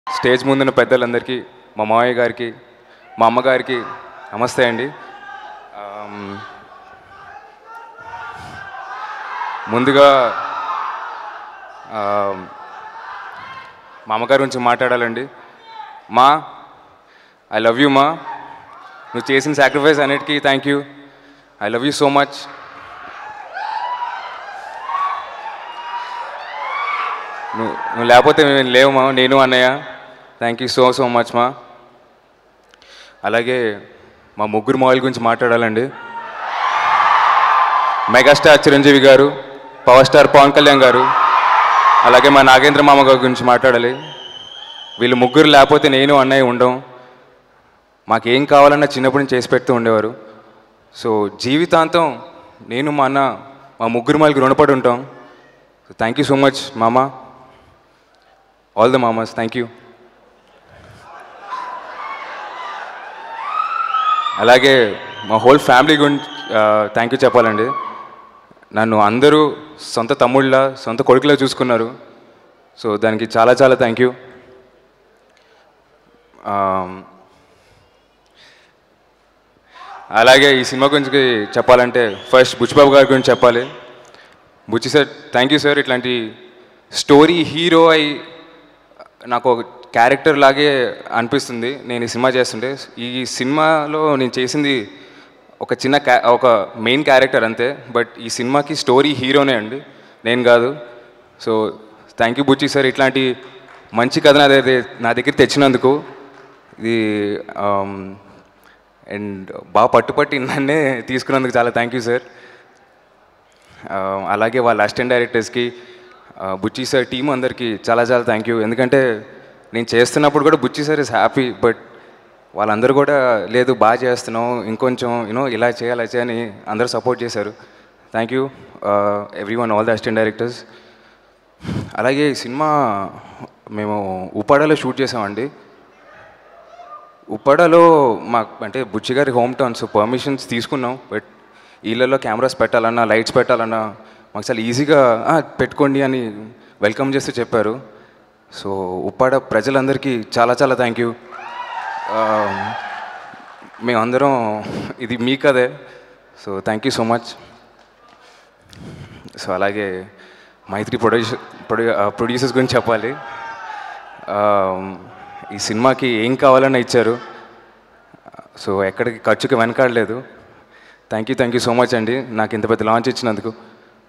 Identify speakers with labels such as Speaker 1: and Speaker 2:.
Speaker 1: stage ముందున్న పెద్దలందరికీ మా మావయ్య గారికి మా అమ్మగారికి నమస్తే అండి ఆమ్, ముందుగా ఆమ్, మా అమ్మగారి గురించి మాట్లాడాలండి మా ఐ లవ్ యూ మా నువ్వు చేసిన సాక్రిఫైస్ అన్నిటికీ thank you I love you so much నువ్వు నువ్వు లేకపోతే మేము లేవు మా నేను అన్నయ్య thank you so so much మా అలాగే మా ముగ్గురు మావల గురించి మాట్లాడాలండి మెగాస్టార్ చిరంజీవి గారు పవర్ స్టార్ పవన్ కళ్యాణ్ గారు అలాగే మా నాగేంద్ర మామ గారి గురించి మాట్లాడాలి వీళ్ళు ముగ్గురు లేకపోతే నేను అన్నయ్య ఉండం మాకేం కావాలన్నా చిన్నప్పటి నుంచి చేసి పెడుతూ ఉండేవారు సో జీవితాంతం నేను మా అన్న మా ముగ్గురు మాలకి రుణపడి ఉంటాం so thank you so much మామ ఆల్ ద మామాస్ థ్యాంక్ యూ అలాగే మా హోల్ ఫ్యామిలీ గురించి థ్యాంక్ యూ చెప్పాలండి నన్ను అందరూ సొంత తమ్ముళ్ళ సొంత కొడుకులా చూసుకున్నారు సో దానికి చాలా చాలా థ్యాంక్ యూ అలాగే ఈ సినిమా గురించి చెప్పాలంటే ఫస్ట్ బుచ్చిబాబు గారి గురించి చెప్పాలి బుచ్చి సార్ థ్యాంక్ యూ సార్ ఇట్లాంటి స్టోరీ హీరో అయి నాకు ఒక క్యారెక్టర్ లాగే అనిపిస్తుంది నేను ఈ సినిమా చేస్తుంటే ఈ సినిమాలో నేను చేసింది ఒక చిన్న క్యా ఒక మెయిన్ క్యారెక్టర్ అంతే బట్ ఈ సినిమాకి స్టోరీ హీరోనే అండి నేను కాదు so thank you Buchi sir ఇట్లాంటి మంచి కథ నా దగ్గర నా దగ్గర తెచ్చినందుకు ఇది అండ్ బాగా పట్టుపట్టి నన్నే తీసుకున్నందుకు చాలా థ్యాంక్ యూ సార్ ఆ, అలాగే వాళ్ళ అసిస్టెంట్ డైరెక్టర్స్కి ఆ, బుచ్చి సార్ టీం అందరికీ చాలా చాలా థ్యాంక్ యూ ఎందుకంటే నేను చేస్తున్నప్పుడు కూడా Buchi sir is happy but వాళ్ళందరూ కూడా లేదు బాగా చేస్తున్నావు ఇంకొంచెం యూనో ఇలా చేయాలి అలా చేయని అందరూ సపోర్ట్ చేశారు thank you everyone all the assistant directors అలాగే ఈ సినిమా మేము ఉపాడలో షూట్ చేసామండి ఉప్పాడలో మా అంటే బుచ్చి గారి హోమ్ టౌన్ సో పర్మిషన్స్ తీసుకున్నాం బట్ ఇళ్ళల్లో కెమెరాస్ పెట్టాలన్నా లైట్స్ పెట్టాలన్నా మాకు చాలా ఈజీగా "ఆ, పెట్టుకోండి అని వెల్కమ్ చేస్తూ చెప్పారు సో ఉప్పాడ ప్రజలందరికీ చాలా చాలా థ్యాంక్ యూ మేమందరం ఇది మీ కదే so thank you so much so అలాగే మైత్రి ప్రొడ్యూసర్ ప్రొడ్యూసర్స్ గురించి చెప్పాలి ఆ, ఈ సినిమాకి ఏం కావాలన్నా ఇచ్చారు సో ఎక్కడికి ఖర్చుకి వెనకాడలేదు thank you thank you so much అండి నాకు ఇంత పెద్ద లాంచ్ ఇచ్చినందుకు